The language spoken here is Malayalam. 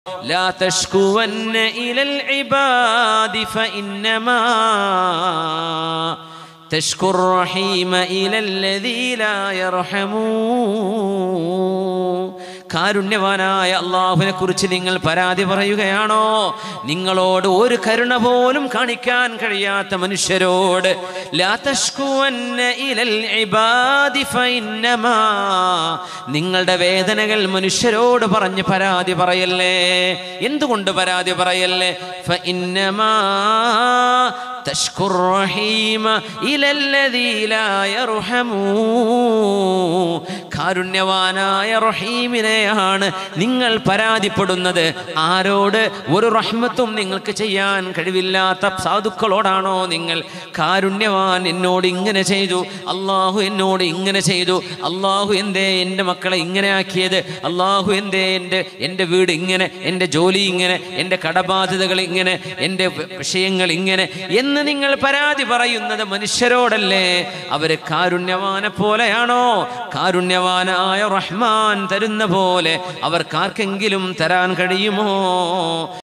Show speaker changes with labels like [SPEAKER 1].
[SPEAKER 1] لا تشكون إلى العباد فإنما تشكو الرحيم إلى الذي لا يرحم കാരുണ്യവാനായ അള്ളാഹുവിനെ കുറിച്ച് നിങ്ങൾ പരാതി പറയുകയാണോ നിങ്ങളോട് ഒരു കരുണ പോലും കാണിക്കാൻ കഴിയാത്ത മനുഷ്യരോട് ലാ തഷ്കുവന്ന ഇലൽ ഇബാദി ഫഇന്നമാ. നിങ്ങളുടെ വേദനകൾ മനുഷ്യരോട് പറഞ്ഞ് പരാതി പറയല്ലേ എന്തുകൊണ്ട് പരാതി പറയല്ലേ ഫഇന്നമാ تشكو الرحيم إلى الذي لا يرحم കാരുണ്യവാനായ റഹീമിനെയാണ് നിങ്ങൾ പരാതിപ്പെടുന്നത് ആരോട് ഒരു റഹ്മത്തും നിങ്ങൾക്ക് ചെയ്യാൻ കഴിവില്ലാത്ത സാധുക്കളോടാണോ നിങ്ങൾ കാരുണ്യവാൻ എന്നോട് ഇങ്ങനെ ചെയ്തു അള്ളാഹു എന്നോട് ഇങ്ങനെ ചെയ്തു അള്ളാഹു എന്തേ എൻ്റെ മക്കളെ ഇങ്ങനെ ആക്കിയത് അള്ളാഹു എന്തേ എൻ്റെ എൻ്റെ വീട് ഇങ്ങനെ എൻ്റെ ജോലി ഇങ്ങനെ എൻ്റെ കടബാധ്യതകൾ ഇങ്ങനെ എൻ്റെ വിഷയങ്ങൾ ഇങ്ങനെ എന്ന് നിങ്ങൾ പരാതി പറയുന്നത് മനുഷ്യരോടല്ലേ അവര് കാരുണ്യവാനെ പോലെയാണോ കാരുണ്യവാനായ റഹ്മാൻ തരുന്ന പോലെ അവർക്കാർക്കെങ്കിലും തരാൻ കഴിയുമോ